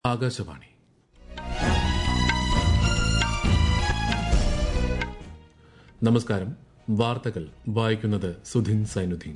ആകാശവാണി നമസ്കാരം വാർത്തകൾ വായിക്കുന്നത് സുധിൻ സൈനുദ്ദീൻ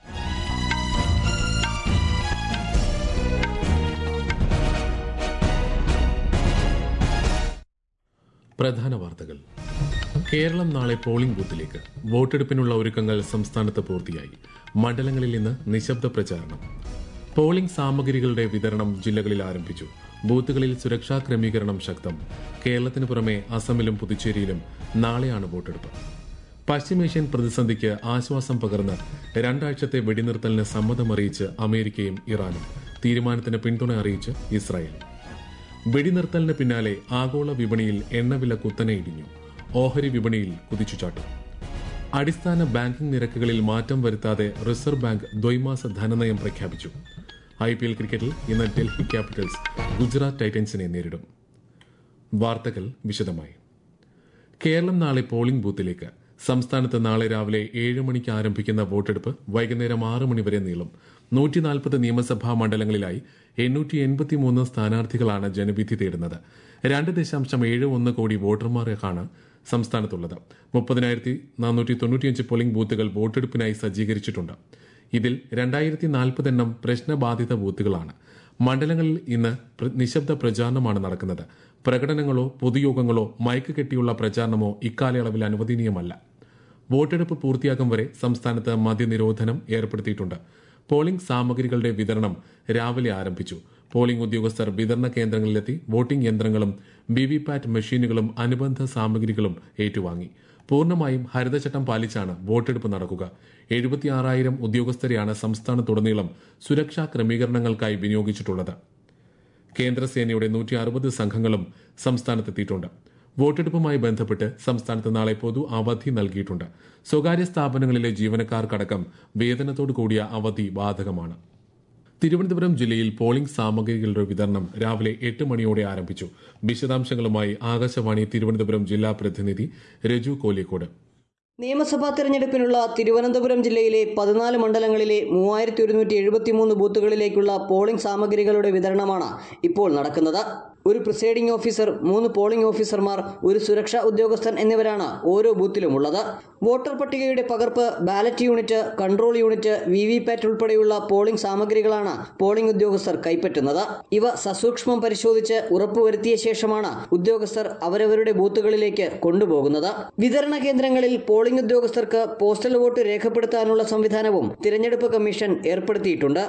പ്രധാന വാർത്തകൾ കേരളം നാളെ പോളിംഗ് ബൂത്തിലേക്ക് വോട്ടെടുപ്പിനുള്ള ഒരുക്കങ്ങൾ സംസ്ഥാനത്ത് പൂർത്തിയായി മണ്ഡലങ്ങളിൽ ഇന്ന് നിശബ്ദ പ്രചാരണം പോളിംഗ് സാമഗ്രികളുടെ വിതരണം ജില്ലകളിൽ ആരംഭിച്ചു ബൂത്തുകളിൽ സുരക്ഷാ ക്രമീകരണം ശക്തം കേരളത്തിന് പുറമെ അസമിലും പുതുച്ചേരിയിലും നാളെയാണ് വോട്ടെടുപ്പ് പശ്ചിമേഷ്യൻ പ്രതിസന്ധിക്ക് ആശ്വാസം പകർന്ന് രണ്ടാഴ്ചത്തെ വെടിനിർത്തലിന് സമ്മതമറിയിച്ച് അമേരിക്കയും ഇറാനും തീരുമാനത്തിന് പിന്തുണ അറിയിച്ച് ഇസ്രായേൽ വെടിനിർത്തലിന് പിന്നാലെ ആഗോള വിപണിയിൽ എണ്ണവില കുത്തനെ ഇടിഞ്ഞു ഓഹരി വിപണിയിൽ കുതിച്ചുചാട്ടം അടിസ്ഥാന ബാങ്കിംഗ് നിരക്കുകളിൽ മാറ്റം വരുത്താതെ റിസർവ് ബാങ്ക് ദ്വൈമാസ ധനനയം പ്രഖ്യാപിച്ചു ഐ പി എൽ ക്രിക്കറ്റിൽ ഇന്ന് ഡൽഹി ക്യാപിറ്റൽസ് ഗുജറാത്ത് ടൈറ്റൻസിനെ നേരിടും വാർത്തകൾ വിശദമായി കേരളം നാളെ പോളിംഗ് ബൂത്തിലേക്ക് സംസ്ഥാനത്ത് നാളെ രാവിലെ ഏഴ് മണിക്ക് ആരംഭിക്കുന്ന വോട്ടെടുപ്പ് വൈകുന്നേരം ആറ് മണിവരെ നീളും നൂറ്റി നാൽപ്പത് നിയമസഭാ മണ്ഡലങ്ങളിലായി എണ്ണൂറ്റി എൺപത്തിമൂന്ന് സ്ഥാനാർത്ഥികളാണ് ജനവിധി തേടുന്നത് രണ്ട് ദശാംശം ഏഴ് ഒന്ന് കോടി വോട്ടർമാർക്കാണ് സംസ്ഥാനത്തുള്ളത് മുപ്പതിനായിരത്തി നാനൂറ്റി തൊണ്ണൂറ്റിയഞ്ച് പോളിംഗ് ബൂത്തുകൾ വോട്ടെടുപ്പിനായി സജ്ജീകരിച്ചിട്ടുണ്ട് ഇതിൽ രണ്ടായിരത്തി നാൽപ്പത് എണ്ണം പ്രശ്നബാധിത ബൂത്തുകളാണ് മണ്ഡലങ്ങളിൽ ഇന്ന് പ്ര- നിശബ്ദ പ്രചാരണമാണ് നടക്കുന്നത് പ്രകടനങ്ങളോ പൊതുയോഗങ്ങളോ മയക്ക് കെട്ടിയുള്ള പ്രചാരണമോ ഇക്കാലയളവിൽ അനുവദനീയമല്ല വോട്ടെടുപ്പ് പൂർത്തിയാക്കും വരെ സംസ്ഥാനത്ത് മദ്യനിരോധനം ഏർപ്പെടുത്തിയിട്ടുണ്ട് പോളിംഗ് സാമഗ്രികളുടെ വിതരണം രാവിലെ ആരംഭിച്ചു പോളിംഗ് ഉദ്യോഗസ്ഥർ വിതരണ കേന്ദ്രങ്ങളിലെത്തി വോട്ടിംഗ് യന്ത്രങ്ങളും വിവിപാറ്റ് മെഷീനുകളും അനുബന്ധ സാമഗ്രികളും ഏറ്റുവാങ്ങി പൂർണ്ണമായും ഹരിതചട്ടം പാലിച്ചാണ് വോട്ടെടുപ്പ് നടക്കുക എഴുപത്തിയാറായിരം ഉദ്യോഗസ്ഥരെയാണ് സംസ്ഥാനത്തുടനീളം സുരക്ഷാ ക്രമീകരണങ്ങൾക്കായി വിനിയോഗിച്ചിട്ടുള്ളത് കേന്ദ്രസേനയുടെ നൂറ്റി അറുപത് സംഘങ്ങളും സംസ്ഥാനത്തെത്തിയിട്ടുണ്ട് വോട്ടെടുപ്പുമായി ബന്ധപ്പെട്ട് സംസ്ഥാനത്ത് നാളെ പൊതു അവധി നൽകിയിട്ടുണ്ട് സ്വകാര്യ സ്ഥാപനങ്ങളിലെ ജീവനക്കാർക്കടക്കം വേതനത്തോടു കൂടിയ അവധി ബാധകമാണ് തിരുവനന്തപുരം ജില്ലയിൽ പോളിംഗ് സാമഗ്രികളുടെ വിതരണം രാവിലെ എട്ട് മണിയോടെ ആരംഭിച്ചു വിശദാംശങ്ങളുമായി ആകാശവാണി തിരുവനന്തപുരം ജില്ലാ പ്രതിനിധി രജു കോലിക്കോട് നിയമസഭാ തെരഞ്ഞെടുപ്പിനുള്ള തിരുവനന്തപുരം ജില്ലയിലെ പതിനാല് മണ്ഡലങ്ങളിലെ മൂവായിരത്തി ഒരുന്നൂറ്റി എഴുപത്തിമൂന്ന് ബൂത്തുകളിലേക്കുള്ള പോളിംഗ് സാമഗ്രികളുടെ വിതരണമാണ് ഇപ്പോൾ നടക്കുന്നത് ഒരു പ്രിസൈഡിംഗ് ഓഫീസർ മൂന്ന് പോളിംഗ് ഓഫീസർമാർ ഒരു സുരക്ഷാ ഉദ്യോഗസ്ഥൻ എന്നിവരാണ് ഓരോ ബൂത്തിലുമുള്ളത് വോട്ടർ പട്ടികയുടെ പകർപ്പ് ballot unit control unit V V PAT ഉൾപ്പെടെയുള്ള പോളിംഗ് സാമഗ്രികളാണ് പോളിംഗ് ഉദ്യോഗസ്ഥർ കൈപ്പറ്റുന്നത് ഇവ സസൂക്ഷ്മം പരിശോധിച്ച് ഉറപ്പുവരുത്തിയ ശേഷമാണ് ഉദ്യോഗസ്ഥർ അവരവരുടെ ബൂത്തുകളിലേക്ക് കൊണ്ടുപോകുന്നത് വിതരണ കേന്ദ്രങ്ങളിൽ പോളിംഗ് ഉദ്യോഗസ്ഥർക്ക് പോസ്റ്റൽ വോട്ട് രേഖപ്പെടുത്താനുള്ള സംവിധാനവും തിരഞ്ഞെടുപ്പ് കമ്മീഷൻ ഏർപ്പെടുത്തിയിട്ടുണ്ട്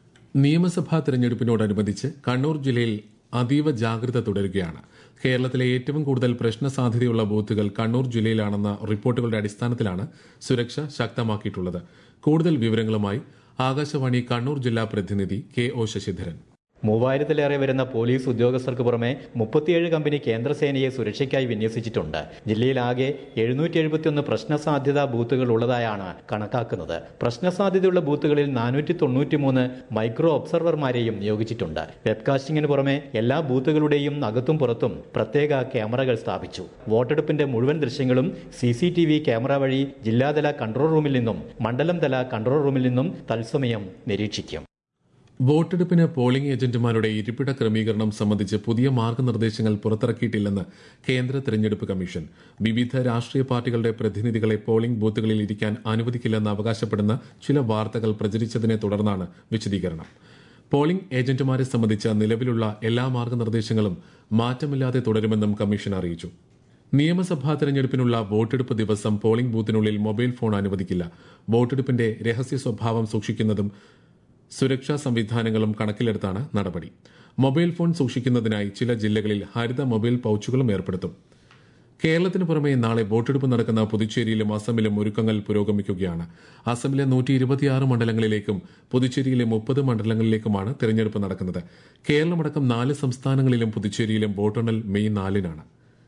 നിയമസഭാ തെരഞ്ഞെടുപ്പിനോടനുബന്ധിച്ച് കണ്ണൂർ ജില്ലയിൽ അതീവ ജാഗ്രത തുടരുകയാണ് കേരളത്തിലെ ഏറ്റവും കൂടുതൽ പ്രശ്ന സാധ്യതയുള്ള ബൂത്തുകൾ കണ്ണൂർ ജില്ലയിലാണെന്ന റിപ്പോർട്ടുകളുടെ അടിസ്ഥാനത്തിലാണ് സുരക്ഷ ശക്തമാക്കിയിട്ടുള്ളത് കൂടുതൽ വിവരങ്ങളുമായി ആകാശവാണി കണ്ണൂർ ജില്ലാ പ്രതിനിധി കെ ഒ ശശിധരൻ മൂവായിരത്തിലേറെ വരുന്ന പോലീസ് ഉദ്യോഗസ്ഥർക്ക് പുറമെ മുപ്പത്തിയേഴ് കമ്പനി കേന്ദ്രസേനയെ സുരക്ഷയ്ക്കായി വിന്യസിച്ചിട്ടുണ്ട് ജില്ലയിലാകെ എഴുന്നൂറ്റി എഴുപത്തിയൊന്ന് പ്രശ്നസാധ്യതാ ബൂത്തുകൾ ഉള്ളതായാണ് കണക്കാക്കുന്നത് പ്രശ്നസാധ്യതയുള്ള ബൂത്തുകളിൽ നാനൂറ്റി തൊണ്ണൂറ്റിമൂന്ന് മൈക്രോ ഒബ്സർവർമാരെയും നിയോഗിച്ചിട്ടുണ്ട് വെബ്കാസ്റ്റിംഗിന് പുറമെ എല്ലാ ബൂത്തുകളുടെയും അകത്തും പുറത്തും പ്രത്യേക ക്യാമറകൾ സ്ഥാപിച്ചു വോട്ടെടുപ്പിന്റെ മുഴുവൻ ദൃശ്യങ്ങളും C C T V camera വഴി ജില്ലാതല കൺട്രോൾ റൂമിൽ നിന്നും മണ്ഡലം തല കൺട്രോൾ റൂമിൽ നിന്നും തത്സമയം നിരീക്ഷിക്കും വോട്ടെടുപ്പിന് പോളിംഗ് ഏജന്റുമാരുടെ ഇരിപ്പിട ക്രമീകരണം സംബന്ധിച്ച് പുതിയ മാർഗനിർദ്ദേശങ്ങൾ പുറത്തിറക്കിയിട്ടില്ലെന്ന് കേന്ദ്ര തെരഞ്ഞെടുപ്പ് കമ്മീഷൻ വിവിധ രാഷ്ട്രീയ പാർട്ടികളുടെ പ്രതിനിധികളെ പോളിംഗ് ബൂത്തുകളിൽ ഇരിക്കാൻ അനുവദിക്കില്ലെന്ന് അവകാശപ്പെടുന്ന ചില വാർത്തകൾ പ്രചരിച്ചതിനെ തുടർന്നാണ് വിശദീകരണം പോളിംഗ് ഏജന്റുമാരെ സംബന്ധിച്ച നിലവിലുള്ള എല്ലാ മാർഗനിർദ്ദേശങ്ങളും മാറ്റമില്ലാതെ തുടരുമെന്നും കമ്മീഷൻ അറിയിച്ചു നിയമസഭാ തെരഞ്ഞെടുപ്പിനുള്ള വോട്ടെടുപ്പ് ദിവസം പോളിംഗ് ബൂത്തിനുള്ളിൽ മൊബൈൽ ഫോൺ അനുവദിക്കില്ല വോട്ടെടുപ്പിന്റെ രഹസ്യ സ്വഭാവം സൂക്ഷിക്കുന്നതും സുരക്ഷാ സംവിധാനങ്ങളും കണക്കിലെടുത്താണ് നടപടി മൊബൈൽ ഫോൺ സൂക്ഷിക്കുന്നതിനായി ചില ജില്ലകളിൽ ഹരിത മൊബൈൽ പൌച്ചുകളും ഏർപ്പെടുത്തും കേരളത്തിന് പുറമെ നാളെ വോട്ടെടുപ്പ് നടക്കുന്ന പുതുച്ചേരിയിലും അസമിലും ഒരുക്കങ്ങൾ പുരോഗമിക്കുകയാണ് അസമിലെ നൂറ്റി ഇരുപത്തിയാറ് മണ്ഡലങ്ങളിലേക്കും പുതുച്ചേരിയിലെ മുപ്പത് മണ്ഡലങ്ങളിലേക്കുമാണ് തെരഞ്ഞെടുപ്പ് നടക്കുന്നത് കേരളമടക്കം നാല് സംസ്ഥാനങ്ങളിലും പുതുച്ചേരിയിലും വോട്ടെണ്ണൽ മെയ് നാലിനാണ്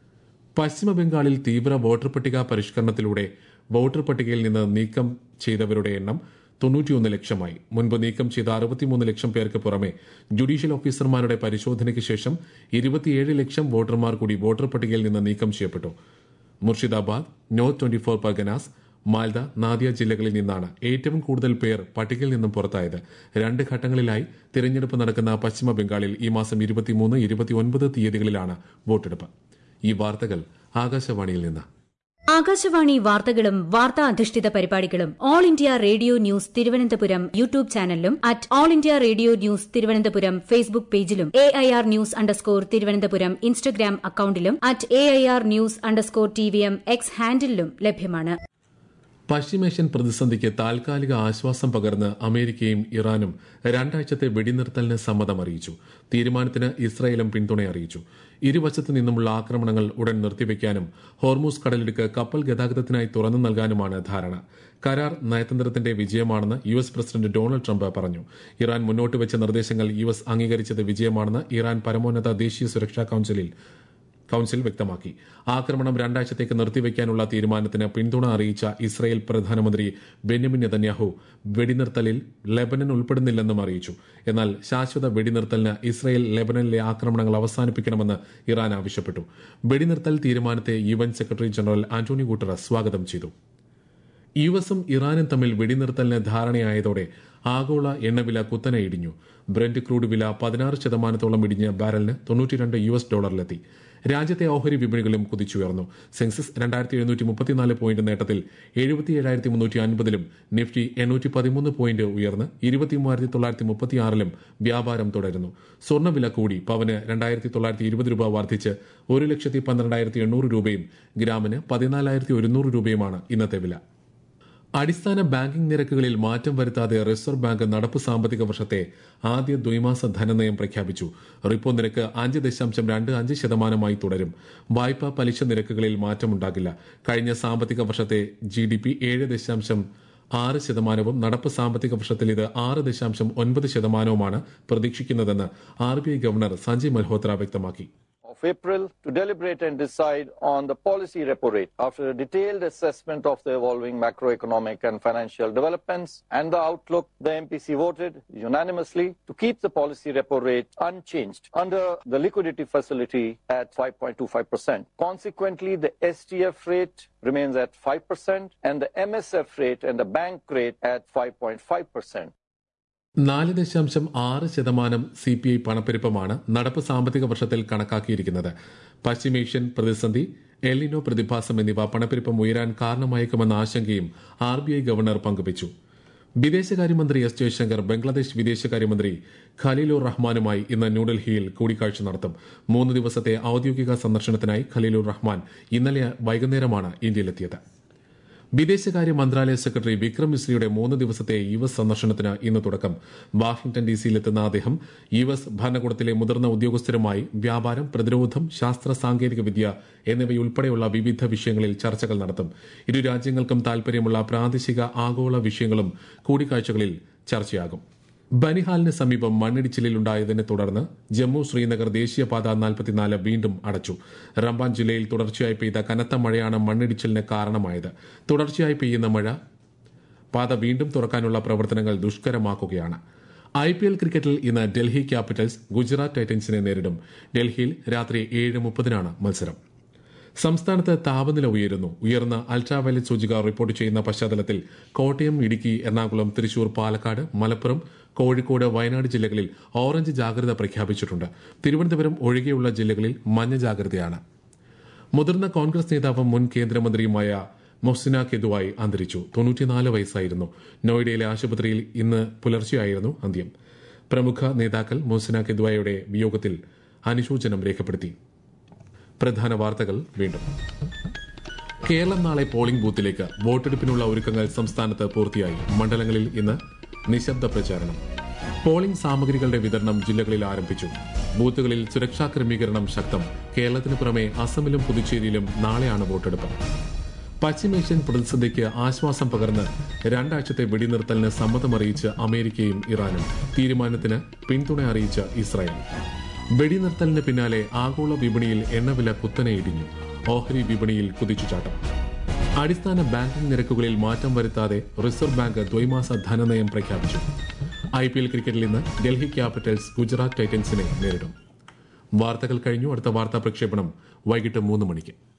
പശ്ചിമ ബംഗാളിൽ തീവ്ര വോട്ടർ പട്ടിക പരിഷ്കരണത്തിലൂടെ വോട്ടർ പട്ടികയിൽ നിന്ന് നീക്കം ചെയ്തവരുടെ എണ്ണം തൊണ്ണൂറ്റിയൊന്ന് ലക്ഷമായി മുൻപ് നീക്കം ചെയ്ത അറുപത്തിമൂന്ന് ലക്ഷം പേർക്ക് പുറമെ ജുഡീഷ്യൽ ഓഫീസർമാരുടെ പരിശോധനയ്ക്ക് ശേഷം ഇരുപത്തിയേഴ് ലക്ഷം വോട്ടർമാർ കൂടി വോട്ടർ പട്ടികയിൽ നിന്ന് നീക്കം ചെയ്യപ്പെട്ടു Murshidabad north twenty four Parganas Malda Nadia ജില്ലകളിൽ നിന്നാണ് ഏറ്റവും കൂടുതൽ പേർ പട്ടികയിൽ നിന്നും പുറത്തായത് രണ്ട് ഘട്ടങ്ങളിലായി തിരഞ്ഞെടുപ്പ് നടക്കുന്ന പശ്ചിമ ബംഗാളിൽ ഈ മാസം ഇരുപത്തിമൂന്ന് ഇരുപത്തിയൊൻപത് തീയതികളിലാണ് വോട്ടെടുപ്പ് ഈ വാർത്തകൾ ആകാശവാണിയിൽ നിന്ന് ആകാശവാണി വാർത്തകളും വാർത്താ അധിഷ്ഠിത പരിപാടികളും All India Radio news Thiruvananthapuram YouTube ചാനലിലും at All India Radio news Thiruvananthapuram Facebook പേജിലും A I R news underscore Thiruvananthapuram Instagram അക്കൌണ്ടിലും at A I R news underscore T V M X ഹാൻഡിലും ലഭ്യമാണ് പശ്ചിമേഷ്യൻ പ്രതിസന്ധിക്ക് താൽക്കാലിക ആശ്വാസം പകർന്ന് അമേരിക്കയും ഇറാനും രണ്ടാഴ്ചത്തെ വെടിനിർത്തലിന് സമ്മതം അറിയിച്ചു തീരുമാനത്തിന് ഇസ്രായേലും പിന്തുണ അറിയിച്ചു ഇരുവശത്തു നിന്നുമുള്ള ആക്രമണങ്ങൾ ഉടൻ നിർത്തിവെക്കാനും ഹോർമൂസ് കടലിടുക്ക് കപ്പൽ ഗതാഗതത്തിനായി തുറന്നു നൽകാനുമാണ് ധാരണ കരാർ നയതന്ത്രത്തിന്റെ വിജയമാണെന്ന് U S president Donald Trump പറഞ്ഞു ഇറാൻ മുന്നോട്ട് വെച്ച നിർദ്ദേശങ്ങൾ യു എസ് അംഗീകരിച്ചത് വിജയമാണെന്ന് ഇറാൻ പരമോന്നത ദേശീയ സുരക്ഷാ കൌൺസിലിൽ കൌൺസിൽ വ്യക്തമാക്കി ആക്രമണം രണ്ടാഴ്ചത്തേക്ക് നിർത്തിവെക്കാനുള്ള തീരുമാനത്തിന് പിന്തുണ അറിയിച്ച ഇസ്രായേൽ പ്രധാനമന്ത്രി ബെന്യമിൻ നെതന്യാഹു വെടിനിർത്തലിൽ ലെബനൻ ഉൾപ്പെടുന്നില്ലെന്നും അറിയിച്ചു എന്നാൽ ശാശ്വത വെടിനിർത്തലിന് ഇസ്രായേൽ ലെബനനിലെ ആക്രമണങ്ങൾ അവസാനിപ്പിക്കണമെന്ന് ഇറാൻ ആവശ്യപ്പെട്ടു വെടിനിർത്തൽ തീരുമാനത്തെ U N secretary general Antonio Guterres സ്വാഗതം ചെയ്തു യു എസും ഇറാനും തമ്മിൽ വെടിനിർത്തലിന് ധാരണയായതോടെ ആഗോള എണ്ണവില കുത്തനെ ഇടിഞ്ഞു ബ്രന്റ് ക്രൂഡ് വില പതിനാറ് ശതമാനത്തോളം ഇടിഞ്ഞ് ബാരലിന് തൊണ്ണൂറ്റിരണ്ട് യു എസ് ഡോളറിലെത്തി രാജ്യത്തെ ഓഹരി വിപണികളും കുതിച്ചുയർന്നു സെൻസസ് രണ്ടായിരത്തി എഴുന്നൂറ്റി മുപ്പത്തിനാല് പോയിന്റ് നേട്ടത്തിൽ എഴുപത്തിയേഴായിരത്തി മുന്നൂറ്റി അൻപതിലും നിഫ്റ്റി എണ്ണൂറ്റി പതിമൂന്ന് പോയിന്റ് ഉയർന്ന് ഇരുപത്തിമൂവായിരത്തി തൊള്ളായിരത്തി മുപ്പത്തിയാറിലും വ്യാപാരം തുടരുന്നു സ്വർണ്ണവില കൂടി പവന് രണ്ടായിരത്തി തൊള്ളായിരത്തി ഇരുപത് രൂപ വർദ്ധിച്ച് ഒരു ലക്ഷത്തി പന്ത്രണ്ടായിരത്തി എണ്ണൂറ് രൂപയും ഗ്രാമിന് പതിനാലായിരത്തി ഒരുന്നൂറ് രൂപയുമാണ് ഇന്നത്തെ വില അടിസ്ഥാന ബാങ്കിംഗ് നിരക്കുകളിൽ മാറ്റം വരുത്താതെ റിസർവ് ബാങ്ക് നടപ്പ് സാമ്പത്തിക വർഷത്തെ ആദ്യ ദ്വൈമാസ ധനനയം പ്രഖ്യാപിച്ചു റിപ്പോ നിരക്ക് അഞ്ച് ദശാംശം രണ്ട് അഞ്ച് ശതമാനമായി തുടരും വായ്പാ പലിശ നിരക്കുകളിൽ മാറ്റമുണ്ടാകില്ല കഴിഞ്ഞ സാമ്പത്തിക വർഷത്തെ ജി ഡി പി ഏഴ് ദശാംശം ആറ് ശതമാനവും നടപ്പ് സാമ്പത്തിക വർഷത്തിൽ ഇത് ആറ് ദശാംശം ഒൻപത് ശതമാനവുമാണ് പ്രതീക്ഷിക്കുന്നതെന്ന് R B I governor Sanjay Malhotra വ്യക്തമാക്കി of April to deliberate and decide on the policy repo rate after a detailed assessment of the evolving macroeconomic and financial developments and the outlook. The MPC voted unanimously to keep the policy repo rate unchanged under the liquidity facility at 5.25%. Consequently, the STF rate remains at 5% and the MSF rate and the bank rate at 5.5%. നാല് ദശാംശം ആറ് ശതമാനം C P I പണപ്പെരുപ്പമാണ് നടപ്പ് സാമ്പത്തിക വർഷത്തിൽ കണക്കാക്കിയിരിക്കുന്നത് പശ്ചിമേഷ്യൻ പ്രതിസന്ധി Eleanor പ്രതിഭാസം എന്നിവ പണപ്പെരുപ്പം ഉയരാൻ കാരണമായേക്കുമെന്ന ആശങ്കയും ആർ ബി ഐ ഗവർണർ പങ്കുവച്ചു വിദേശകാര്യമന്ത്രി എസ് ജയശങ്കർ ബംഗ്ലാദേശ് വിദേശകാര്യമന്ത്രി ഖലീലുർ റഹ്മാനുമായി ഇന്ന് ന്യൂഡൽഹിയിൽ കൂടിക്കാഴ്ച നടത്തും മൂന്ന് ദിവസത്തെ ഔദ്യോഗിക സന്ദർശനത്തിനായി ഖലീലുർ റഹ്മാൻ ഇന്നലെ വൈകുന്നേരമാണ് ഇന്ത്യയിലെത്തിയത് വിദേശകാര്യ മന്ത്രാലയ സെക്രട്ടറി വിക്രം മിശ്രയുടെ മൂന്ന് ദിവസത്തെ യു എസ് സന്ദർശനത്തിന് ഇന്ന് തുടക്കം വാഷിംഗ്ടൺ ഡി സിയിലെത്തുന്ന അദ്ദേഹം യു എസ് ഭരണകൂടത്തിലെ മുതിർന്ന ഉദ്യോഗസ്ഥരുമായി വ്യാപാരം പ്രതിരോധം ശാസ്ത്ര സാങ്കേതിക വിദ്യ എന്നിവയുൾപ്പെടെയുള്ള വിവിധ വിഷയങ്ങളിൽ ചർച്ചകൾ നടത്തും ഇരു രാജ്യങ്ങൾക്കും താൽപര്യമുള്ള പ്രാദേശിക ആഗോള വിഷയങ്ങളും കൂടിക്കാഴ്ചകളിൽ ചർച്ചയാകും ബനിഹാലിന് സമീപം മണ്ണിടിച്ചിലുണ്ടായതിനെ തുടർന്ന് ജമ്മു ശ്രീനഗർ ദേശീയപാത നാൽപ്പത്തിനാല് വീണ്ടും അടച്ചു റംബാൻ ജില്ലയിൽ തുടർച്ചയായി പെയ്ത കനത്ത മഴയാണ് മണ്ണിടിച്ചിലിന് കാരണമായത് തുടർച്ചയായി പെയ്യുന്ന മഴ പാത വീണ്ടും തുറക്കാനുള്ള പ്രവർത്തനങ്ങൾ ദുഷ്കരമാക്കുകയാണ് ഐ പി എൽ ക്രിക്കറ്റിൽ ഇന്ന് ഡൽഹി ക്യാപിറ്റൽസ് ഗുജറാത്ത് ടൈറ്റൻസിനെ നേരിടും ഡൽഹിയിൽ രാത്രി ഏഴ് മുപ്പതിനാണ് മത്സരം സംസ്ഥാനത്ത് താപനില ഉയരുന്നു ഉയർന്ന അൾട്രാവയലറ്റ് സൂചിക റിപ്പോർട്ട് ചെയ്യുന്ന പശ്ചാത്തലത്തിൽ കോട്ടയം ഇടുക്കി എറണാകുളം തൃശൂർ പാലക്കാട് മലപ്പുറം കോഴിക്കോട് വയനാട് ജില്ലകളിൽ ഓറഞ്ച് ജാഗ്രത പ്രഖ്യാപിച്ചിട്ടുണ്ട് തിരുവനന്തപുരം ഒഴികെയുള്ള ജില്ലകളിൽ മഞ്ഞ ജാഗ്രതയാണ് മുതിർന്ന കോൺഗ്രസ് നേതാവും മുൻ കേന്ദ്രമന്ത്രിയുമായ മൊഹ്സിന കെദുവായി അന്തരിച്ചു തൊണ്ണൂറ്റിനാല് വയസ്സായിരുന്നു നോയിഡയിലെ ആശുപത്രിയിൽ ഇന്ന് പുലർച്ചെയായിരുന്നു അന്ത്യം പ്രമുഖ നേതാക്കൾ മൊഹ്സിന കെദുവായുടെ വിയോഗത്തിൽ അനുശോചനം രേഖപ്പെടുത്തി പ്രധാന വാർത്തകൾ വീണ്ടും കേരളം നാളെ പോളിംഗ് ബൂത്തിലേക്ക് വോട്ടെടുപ്പിനുള്ള ഒരുക്കങ്ങൾ സംസ്ഥാനത്ത് പൂർത്തിയായി മണ്ഡലങ്ങളിൽ ഇന്ന് നിശബ്ദ പ്രചാരണം പോളിംഗ് സാമഗ്രികളുടെ വിതരണം ജില്ലകളിൽ ആരംഭിച്ചു ബൂത്തുകളിൽ സുരക്ഷാ ക്രമീകരണം ശക്തം കേരളത്തിന് പുറമെ അസമിലും പുതുച്ചേരിയിലും നാളെയാണ് വോട്ടെടുപ്പ് പശ്ചിമേഷ്യൻ പ്രതിസന്ധിക്ക് ആശ്വാസം പകർന്ന് രണ്ടാഴ്ചത്തെ വെടിനിർത്തലിന് സമ്മതമറിയിച്ച് അമേരിക്കയും ഇറാനും തീരുമാനത്തിന് പിന്തുണ അറിയിച്ച ഇസ്രായേൽ വെടിനിർത്തലിന് പിന്നാലെ ആഗോള വിപണിയിൽ എണ്ണവില കുത്തനെ ഇടിഞ്ഞു ഓഹരി വിപണിയിൽ കുതിച്ചുചാട്ടം അടിസ്ഥാന ബാങ്കിംഗ് നിരക്കുകളിൽ മാറ്റം വരുത്താതെ റിസർവ് ബാങ്ക് ദ്വൈമാസ ധനനയം പ്രഖ്യാപിച്ചു ഐ പി എൽ ക്രിക്കറ്റിൽ ഇന്ന് ഡൽഹി ക്യാപിറ്റൽസ് ഗുജറാത്ത് ടൈറ്റൻസിനെ നേരിടും വാർത്തകൾ കഴിഞ്ഞു അടുത്ത വാർത്താ പ്രക്ഷേപണം വൈകിട്ട് മൂന്ന് മണിക്ക്